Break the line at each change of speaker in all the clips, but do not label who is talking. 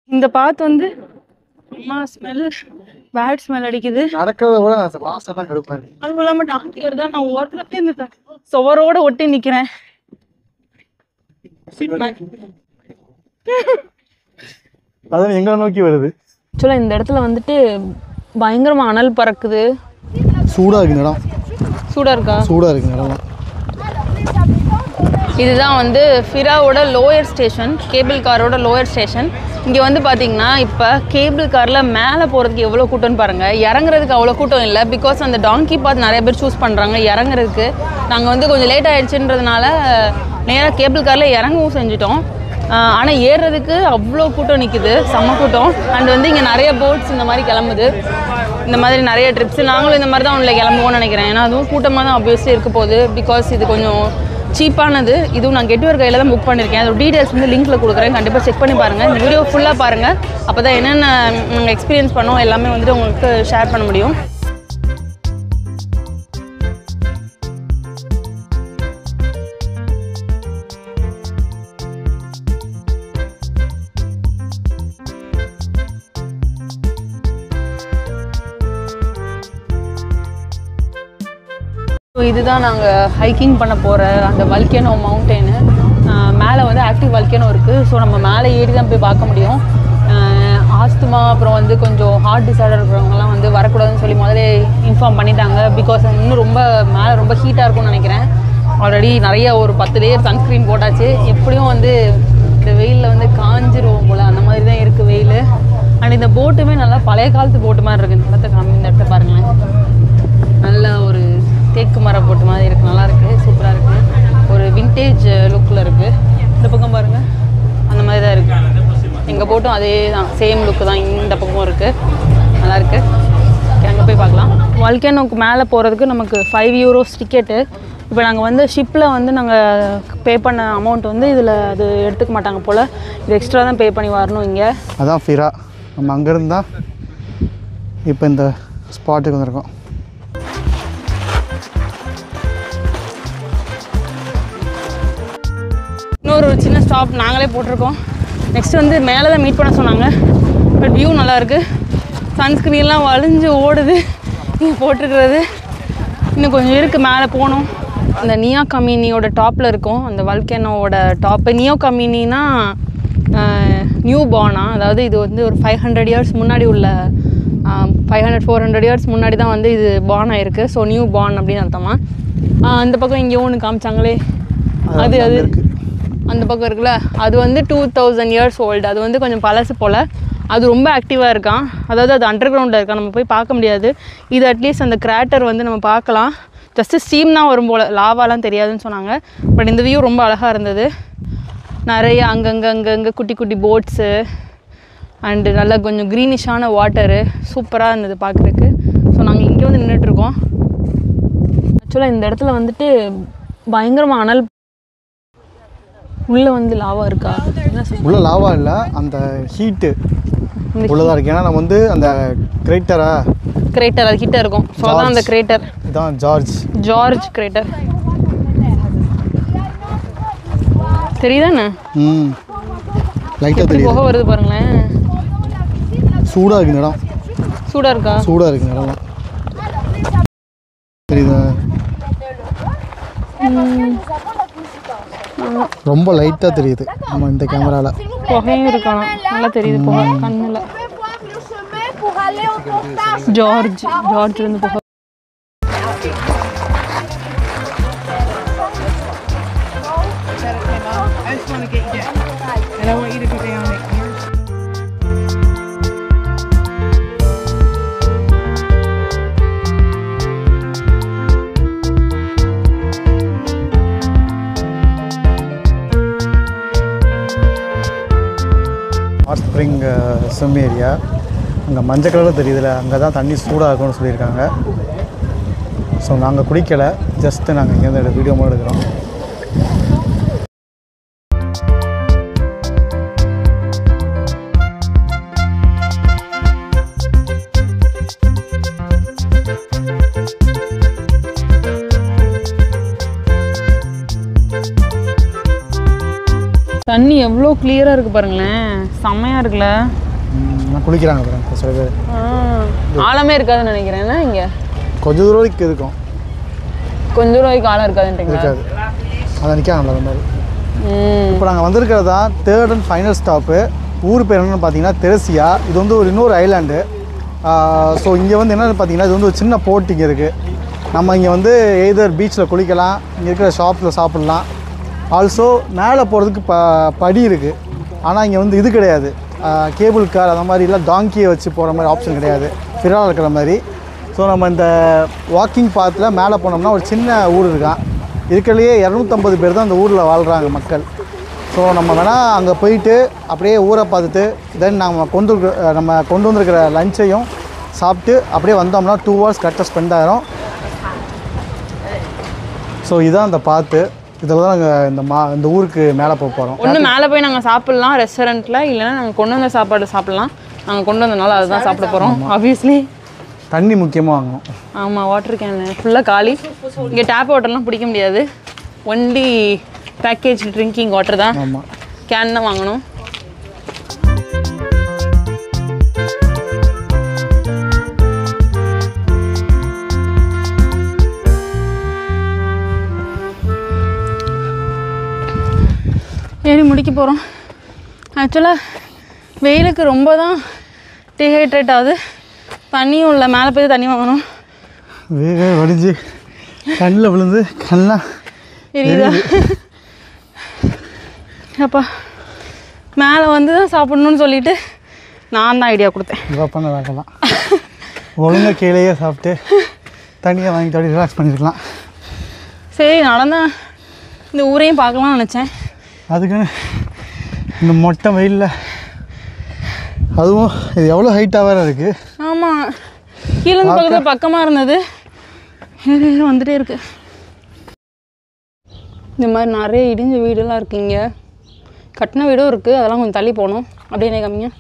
இந்த பாத்து வந்து அம்மா ஸ்மெல் பேட் ஸ்மெல் அடிக்குது
நடக்கிறத விட வாசம் தான் கெடுப்பாரு
அதுவும் இல்லாம டாக்டர் தான் நான் ஓரத்துல போய் இந்த சுவரோட ஒட்டி நிக்கிறேன்
அதான் எங்களை நோக்கி வருது
ஆக்சுவலாக இந்த இடத்துல வந்துட்டு பயங்கரமா அனல் பறக்குது
சூடா இருக்கு இந்த இடம்
சூடா இருக்கா
சூடா இருக்கு இந்த இடம்லாம்
இதுதான் வந்து ஃபிராவோட லோயர் ஸ்டேஷன் கேபிள் காரோட லோயர் ஸ்டேஷன் இங்கே வந்து பார்த்தீங்கன்னா இப்போ கேபிள் காரில் மேலே போகிறதுக்கு எவ்வளோ கூட்டம்னு பாருங்கள் இறங்குறதுக்கு அவ்வளோ கூட்டம் இல்லை பிகாஸ் அந்த டாங்கி பாத் நிறைய பேர் சூஸ் பண்ணுறாங்க இறங்குறதுக்கு நாங்கள் வந்து கொஞ்சம் லேட் ஆயிடுச்சுன்றதுனால நேராக கேபிள் காரில் இறங்கவும் செஞ்சுட்டோம் ஆனால் ஏறுறதுக்கு அவ்வளோ கூட்டம் நிற்குது செம்ம கூட்டம் அண்ட் வந்து இங்கே நிறைய போட்ஸ் இந்த மாதிரி கிளம்புது இந்த மாதிரி நிறைய ட்ரிப்ஸ் நாங்களும் இந்த மாதிரி தான் ஒன்றில் கிளம்புவோம்னு நினைக்கிறேன் ஏன்னா அதுவும் கூட்டமாக தான் ஆப்வியஸ்லி இருக்க போகுது பிகாஸ் இது கொஞ்சம் சீப்பானது இதுவும் நான் கெட்வர் கையில் தான் புக் பண்ணியிருக்கேன் அதோட டீட்டெயில்ஸ் வந்து லிங்க்கில் கொடுக்குறேன் கண்டிப்பாக செக் பண்ணி பாருங்கள் இந்த வீடியோ ஃபுல்லாக பாருங்கள் அப்போ தான் என்னென்ன நாங்கள் எக்ஸ்பீரியன்ஸ் பண்ணோம் எல்லாமே வந்துட்டு உங்களுக்கு ஷேர் பண்ண முடியும் ஸோ இதுதான் நாங்கள் ஹைக்கிங் பண்ண போகிற அந்த வல்கேனோ மவுண்டெயின் மேலே வந்து ஆக்டிவ் வல்கேனோ இருக்குது ஸோ நம்ம மேலே ஏறி தான் போய் பார்க்க முடியும் ஆஸ்துமா அப்புறம் வந்து கொஞ்சம் ஹார்ட் டிசார்டர் இருக்கிறவங்கலாம் வந்து வரக்கூடாதுன்னு சொல்லி முதல்ல இன்ஃபார்ம் பண்ணிட்டாங்க பிகாஸ் இன்னும் ரொம்ப மேலே ரொம்ப ஹீட்டாக இருக்கும்னு நினைக்கிறேன் ஆல்ரெடி நிறைய ஒரு பத்து லேயர் சன்ஸ்க்ரீன் போட்டாச்சு எப்படியும் வந்து இந்த வெயிலில் வந்து காஞ்சிருவோம் போல் அந்த மாதிரி தான் இருக்குது வெயில் அண்ட் இந்த போட்டுமே நல்லா பழைய காலத்து போட்டு மாதிரி இருக்குது இந்த இடத்த காமி இந்த இடத்த பாருங்களேன் நல்ல ஒரு தேக்கு மரம் போட்டு மாதிரி இருக்கு நல்லா இருக்கு சூப்பராக இருக்கு ஒரு விண்டேஜ் லுக்கில் இருக்கு இந்த பக்கம் பாருங்க அந்த மாதிரி தான் இருக்கு எங்க போட்டும் அதே தான் சேம் லுக்கு தான் இந்த பக்கமும் இருக்கு நல்லா இருக்கு அங்கே போய் பார்க்கலாம் வால்கேனோக்கு மேலே போகிறதுக்கு நமக்கு ஃபைவ் யூரோஸ் டிக்கெட்டு இப்போ நாங்கள் வந்து ஷிப்பில் வந்து நாங்கள் பே பண்ண அமௌண்ட் வந்து இதில் அது எடுத்துக்க மாட்டாங்க போல் இது எக்ஸ்ட்ரா தான் பே பண்ணி வரணும் இங்கே
அதான் ஃபிரா நம்ம அங்கேருந்து தான் இப்போ இந்த ஸ்பாட்டுக்கு வந்திருக்கோம்
இன்னொரு ஒரு சின்ன ஸ்டாப் நாங்களே போட்டிருக்கோம் நெக்ஸ்ட் வந்து மேலே தான் மீட் பண்ண சொன்னாங்க பட் வியூ நல்லா இருக்கு சன்ஸ்க்ரீன்லாம் வலிஞ்சு ஓடுது நீங்கள் போட்டிருக்கிறது இன்னும் கொஞ்சம் இருக்குது மேலே போகணும் அந்த நியோ கமினியோட டாப்பில் இருக்கும் அந்த வல்கேனோவோட டாப்பு நியோ கமினினா நியூ பார்னா அதாவது இது வந்து ஒரு ஃபைவ் ஹண்ட்ரட் இயர்ஸ் முன்னாடி உள்ள five hundred four hundred years முன்னாடி தான் வந்து இது பார்ன் ஆயிருக்கு ஸோ நியூ பார்ன் அப்படின்னு அர்த்தமா ஆஹ் அந்த பக்கம் இங்கே ஒன்று காமிச்சாங்களே அது அது
இருக்கு
அந்த பக்கம் இருக்குல்ல அது வந்து டூ தௌசண்ட் இயர்ஸ் ஓல்டு அது வந்து கொஞ்சம் பழசு போல் அது ரொம்ப ஆக்டிவாக இருக்கான் அதாவது அது அண்டர் கிரவுண்டில் இருக்கான் நம்ம போய் பார்க்க முடியாது இது அட்லீஸ்ட் அந்த கிராட்டர் வந்து நம்ம பார்க்கலாம் ஜஸ்ட்டு ஸ்டீம் தான் வரும் போல் லாவாலாம் தெரியாதுன்னு சொன்னாங்க பட் இந்த வியூ ரொம்ப அழகாக இருந்தது நிறைய அங்கங்கே அங்கங்கே குட்டி குட்டி போட்ஸு அண்டு நல்லா கொஞ்சம் க்ரீனிஷான வாட்டரு சூப்பராக இருந்தது பார்க்குறதுக்கு ஸோ நாங்கள் இங்கே வந்து நின்றுட்டுருக்கோம் ஆக்சுவலாக இந்த இடத்துல வந்துட்டு பயங்கரமாக அனல் உள்ளே வந்து லாவா இருக்கா என்ன சொல்ற?
உள்ள லாவா இல்லை அந்த ஹீட்டு
இந்த
உள்ளதாக இருக்கு ஏன்னா நம்ம வந்து அந்த கிரேட்டரா
கிரேட்டர் அது கிட்ட இருக்கும் ஸோ அதான் அந்த கிரேட்டர்
இதான் ஜார்ஜ்
ஜார்ஜ் கிரேட்டர் தெரியுதானே
ம் லைட்டாக
எப்படி
தெரியுது
புகை வருது பாருங்களேன்
சூடாக இருக்கு இந்த இடம்
சூடாக இருக்கா
சூடாக இருக்கு இந்த இடம்லாம் தெரியுதா ரொம்ப லைட்டாக தெரியுது நம்ம இந்த கேமராவில்
புகையும் இருக்கலாம் நல்லா தெரியுது புகை கண்ணில் ஜார்ஜ் ஜார்ஜ் வந்து புகை
ஹாட் ஸ்ப்ரிங் ஸ்விம் ஏரியா அங்கே மஞ்சள் கலரில் தெரியுதுல அங்கே தான் தண்ணி சூடாக இருக்கும்னு சொல்லியிருக்காங்க ஸோ நாங்கள் குடிக்கலை ஜஸ்ட்டு நாங்கள் இங்கேருந்து வீடியோ மட்டும் எடுக்கிறோம்
தண்ணி எவ்வளோ கிளியராக இருக்குது பாருங்களேன் செம்மையாக இருக்குல்ல
ம், நான் குளிக்கிறாங்க பாருங்க சில பேர்
ஆ, ஆழமே இருக்காதுன்னு நினைக்கிறேன் என்ன இங்கே
கொஞ்சம் தூரம் வரைக்கும் இருக்கும்
கொஞ்ச தூரம் வரைக்கும் ஆழம் இருக்காதுன்றீங்களா
இருக்காது அதை நிற்காங்கல்ல அந்த மாதிரி
ம்
இப்போ நாங்கள் வந்திருக்கிறது தான் தேர்ட் அண்ட் ஃபைனல் ஸ்டாப்பு ஊர் பேர் என்னென்னு பார்த்தீங்கன்னா தெரசியா இது வந்து ஒரு இன்னொரு ஐலாண்டு ஸோ இங்கே வந்து என்னென்னு பார்த்தீங்கன்னா இது வந்து ஒரு சின்ன போட் இங்கே இருக்குது நம்ம இங்கே வந்து எய்தர் பீச்சில் குளிக்கலாம் இங்கே இருக்கிற ஷாப்பில் சாப்பிட்லாம் ஆல்சோ மேலே போகிறதுக்கு ப படி இருக்குது ஆனால் இங்கே வந்து இது கிடையாது கேபிள் கார் அந்த மாதிரி இல்லை டாங்கியை வச்சு போகிற மாதிரி ஆப்ஷன் கிடையாது ஃபிரால் இருக்கிற மாதிரி ஸோ நம்ம இந்த வாக்கிங் பாத்தில் மேலே போனோம்னா ஒரு சின்ன ஊர் இருக்கான் இருக்கிறதுலையே இரநூத்தம்பது பேர் தான் அந்த ஊரில் வாழ்கிறாங்க மக்கள் ஸோ நம்ம வேணால் அங்கே போயிட்டு அப்படியே ஊரை பார்த்துட்டு தென் நம்ம கொண்டு இருக்க- நம்ம கொண்டு வந்திருக்கிற லஞ்சையும் சாப்பிட்டு அப்படியே வந்தோம்னா டூ ஹவர்ஸ் கரெக்டாக ஸ்பெண்ட் ஆகிரும் ஸோ இதான் அந்த பாத்து இதில் தான் நாங்கள் இந்த மா இந்த ஊருக்கு மேலே போக போகிறோம்
ஒன்று மேலே போய் நாங்கள் சாப்பிட்லாம் ரெஸ்டாரண்ட்டில் இல்லைன்னா நாங்கள் கொண்டு வந்த சாப்பாடு சாப்பிட்லாம் நாங்கள் கொண்டு வந்தனால அதுதான் சாப்பிட போகிறோம் ஆப்வியஸ்லி
தண்ணி முக்கியமாக வாங்கணும்
ஆமாம் வாட்டர் கேன் ஃபுல்லாக காலி இங்கே டேப் வாட்டர்லாம் பிடிக்க முடியாது ஒன்லி பேக்கேஜ் ட்ரிங்கிங் வாட்டர் தான்
ஆமாம்
கேன் தான் வாங்கணும் ஏறி முடிக்க போகிறோம் ஆக்சுவலாக வெயிலுக்கு ரொம்ப தான் டீஹைட்ரேட் ஆகுது தண்ணியும் இல்லை மேலே போய் தண்ணி வாங்கணும்
வேக வடிஞ்சு கண்ணில் விழுந்து கண்ணெலாம்
தெரியுதா அப்பா மேலே வந்து தான் சாப்பிடணும்னு சொல்லிட்டு நான் தான் ஐடியா கொடுத்தேன்
இவா பண்ண வேகலாம் ஒழுங்காக கீழேயே சாப்பிட்டு தண்ணியை வாங்கிட்டு அப்படியே ரிலாக்ஸ் பண்ணியிருக்கலாம்
சரி நடந்தா இந்த ஊரையும் பார்க்கலாம்னு நினச்சேன்
அதுக்குன்னு இந்த மொட்டை வெயிலில் அதுவும் இது எவ்வளோ ஹைட்டாக வேறு இருக்குது
ஆமாம் கீழே இருந்து பக்கத்தில் பக்கமாக இருந்தது ஏறி ஏறி வந்துட்டே இருக்கு இந்த மாதிரி நிறைய இடிஞ்ச வீடெல்லாம் இருக்கு இங்கே கட்டின வீடும் இருக்குது அதெல்லாம் கொஞ்சம் தள்ளி போகணும் அப்படியே என்ன காமிங்க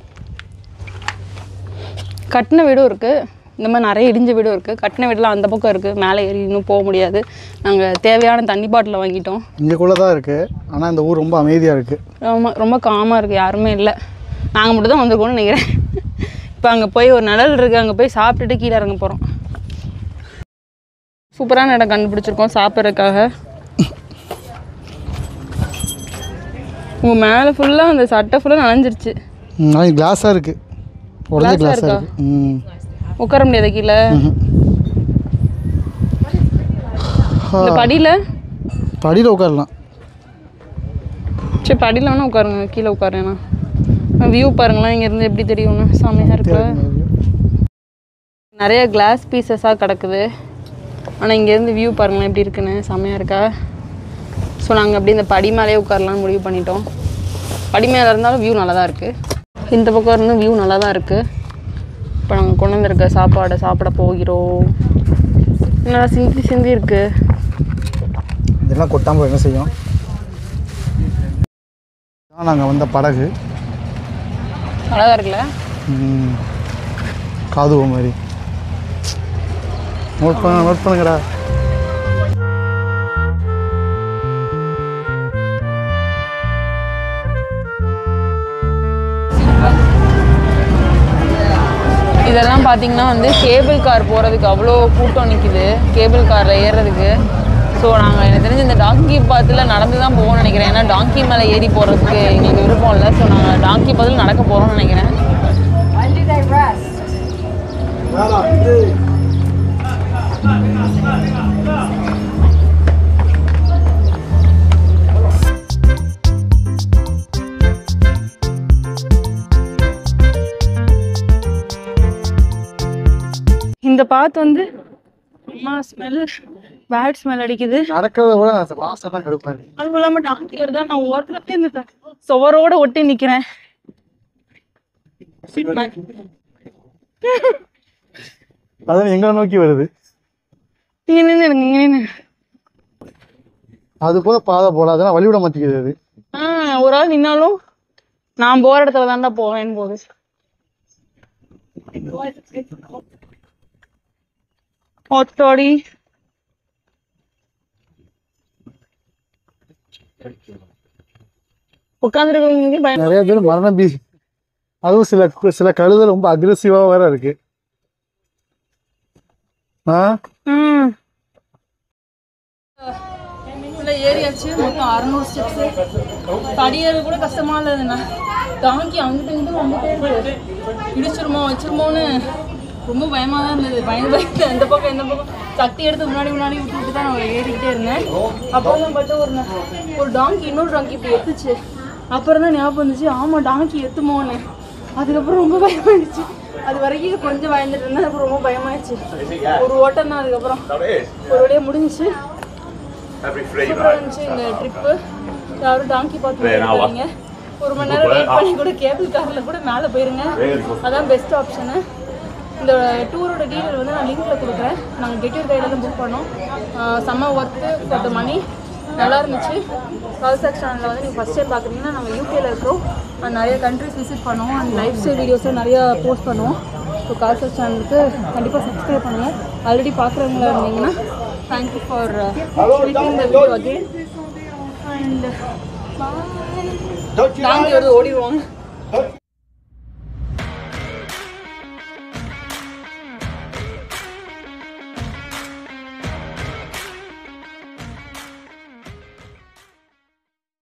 கட்டின வீடும் இருக்குது இந்த மாதிரி நிறைய இடிஞ்ச வீடும் இருக்குது கட்டின வீடெல்லாம் அந்த பக்கம் இருக்குது மேலே ஏறி இன்னும் போக முடியாது நாங்கள் தேவையான தண்ணி பாட்டில் வாங்கிட்டோம்
இங்கேக்குள்ளே தான் இருக்குது ஆனால் இந்த ஊர் ரொம்ப அமைதியாக இருக்குது
ரொம்ப ரொம்ப காமாக இருக்குது யாருமே இல்லை நாங்கள் மட்டும் தான் வந்திருக்கோம்னு நினைக்கிறேன் இப்போ அங்கே போய் ஒரு நிழல் இருக்குது அங்கே போய் சாப்பிட்டுட்டு கீழே இறங்க போகிறோம் சூப்பரான இடம் கண்டுபிடிச்சிருக்கோம் சாப்பிட்றதுக்காக உங்கள் மேலே ஃபுல்லாக அந்த சட்டை ஃபுல்லாக நனைஞ்சிருச்சு
ஆனால் கிளாஸாக இருக்குது உடனே
Glass-ஆ
கிளாஸாக
இருக்கா?
இருக்குது ம்
உட்கார முடியாது கீழே
ம்ஹும்.
இந்த படியில்
படியில் உட்காரலாம்
சரி படியில் வேணால் உட்காருங்க கீழே உட்காருண்ணா வியூ பாருங்களேன் இங்கேருந்து எப்படி தெரியும்னு செம்மையாக இருக்குல்ல நிறைய கிளாஸ் பீசஸாக கிடக்குது ஆனால் இங்கேருந்து வியூ பாருங்களேன் எப்படி இருக்குன்னு செம்மையாக இருக்கா ஸோ நாங்கள் அப்படியே இந்த படி மேலேயே உட்காரலாம்னு முடிவு பண்ணிட்டோம் படி மேலே இருந்தாலும் வியூ நல்லா தான் இருக்குது இந்த பக்கம் இருந்து வியூ நல்லா தான் இருக்குது இப்போ நாங்கள் கொண்டு வந்திருக்க சாப்பாடை சாப்பிட போகிறோம் நல்லா சிந்தி சிந்தி இருக்குது
இதெல்லாம் கொட்டாமல் என்ன செய்யும் நாங்கள் வந்த படகு
அழகாக இருக்குல்ல
ம். காதுவ மாதிரி நோட் பண்ண நோட் பண்ணுங்கடா
இதெல்லாம் பார்த்தீங்கன்னா வந்து கேபிள் கார் போகிறதுக்கு அவ்வளோ கூட்டம் நிற்கிது கேபிள் காரில் ஏறுறதுக்கு ஸோ நாங்கள் எனக்கு தெரிஞ்சு இந்த டாங்கி பாத்தில் நடந்து தான் போவோம்னு நினைக்கிறேன் ஏன்னா டாங்கி மேலே ஏறி போகிறதுக்கு எங்களுக்கு விருப்பம் இல்லை ஸோ நாங்கள் டாங்கி பாத்தில் நடக்க போகிறோம்னு நினைக்கிறேன்
When do they rest?
இந்த பாத்து வந்து அம்மா ஸ்மெல் பேட் ஸ்மெல் அடிக்குது
நடக்கிறத விட லாஸ்ட்டாக தான் கெடுப்பாரு
அதுவும் இல்லாமல் டாங்கி வருதா நான் ஓரத்துல போய் இந்த சுவரோட ஒட்டி நிற்கிறேன்
அது எங்களை நோக்கி வருது
இங்கே நின்று இங்கே நின்று
அது போல பாதை போல அதெல்லாம் வழிவிட மாட்டேங்குது அது
ஆ ஒரு ஆள் நின்னாலும் நான் போற இடத்துல தான்டா போவேன்னு போகுது ஒத்தோடி உட்காந்துருக்கவங்களுக்கு பயம்
நிறைய பேர் மரண பீ அதுவும் சில சில கழுதை ரொம்ப அக்ரெசிவாக வேற இருக்கு ஆ
ம் உள்ள ஏறியாச்சு மொத்தம் அறநூறு ஸ்டெப்ஸ் படியேறது கூட கஷ்டமா இல்லைண்ணா டாங்கி அங்கிட்டு இங்கிட்டு வந்துட்டே இருக்கு இடிச்சிருமோ வச்சிருமோன்னு ரொம்ப பயமா தான் இருந்தது பயந்து பயந்து அந்த பக்கம் இந்த பக்கம் சக்தி எடுத்து முன்னாடி முன்னாடி விட்டு விட்டு தான் நான் ஏறிக்கிட்டே இருந்தேன் அப்புறம் தான் பார்த்தா ஒரு ந- ஒரு டாங்கி இன்னொரு டாங்கி இப்படி எத்துச்சு அப்புறம் தான் ஞாபகம் வந்துச்சு ஆமா டாங்கி எத்துமோன்னு அதுக்கப்புறம் ரொம்ப பயமாயிடுச்சு அது வரைக்கும் கொஞ்சம் பயந்துட்டு இருந்தேன் அப்புறம் ரொம்ப பயமாயிடுச்சு ஒரு ஓட்டம் தான் அதுக்கப்புறம் ஒரு வழியாக முடிஞ்சிச்சு சூப்பராக இருந்துச்சு இந்த ட்ரிப்பு யாரும் டாங்கி பார்த்து போயிருக்காங்க ஒரு மணி நேரம் வெயிட் பண்ணி கூட கேபிள் காரில் கூட மேலே போயிருங்க அதான் பெஸ்ட் ஆப்ஷனு இந்த டூரோட டீட்டெயில் வந்து நான் லிங்க்ல கொடுக்குறேன் நாங்கள் கெட்டியூர் கைடில் தான் புக் பண்ணோம் ஆஹ் செம்ம ஒர்த்து ஃபார் த மணி நல்லா இருந்துச்சு கால்சாக் சேனலில் வந்து நீங்கள் ஃபஸ்ட் டைம் பார்க்குறீங்கன்னா நாங்கள் யூகேல இருக்கிறோம் and நிறைய கண்ட்ரிஸ் விசிட் பண்ணுவோம் அண்ட் லைஃப் ஸ்டைல் வீடியோஸும் நிறையா போஸ்ட் பண்ணுவோம் ஸோ கால்சாக் சேனலுக்கு கண்டிப்பாக சப்ஸ்கிரைப் பண்ணுங்கள் ஆல்ரெடி பார்க்குறவங்களா இருந்தீங்கன்னா thank you for clicking the video again and bye தாங்கி வருது ஓடிடுவாங்க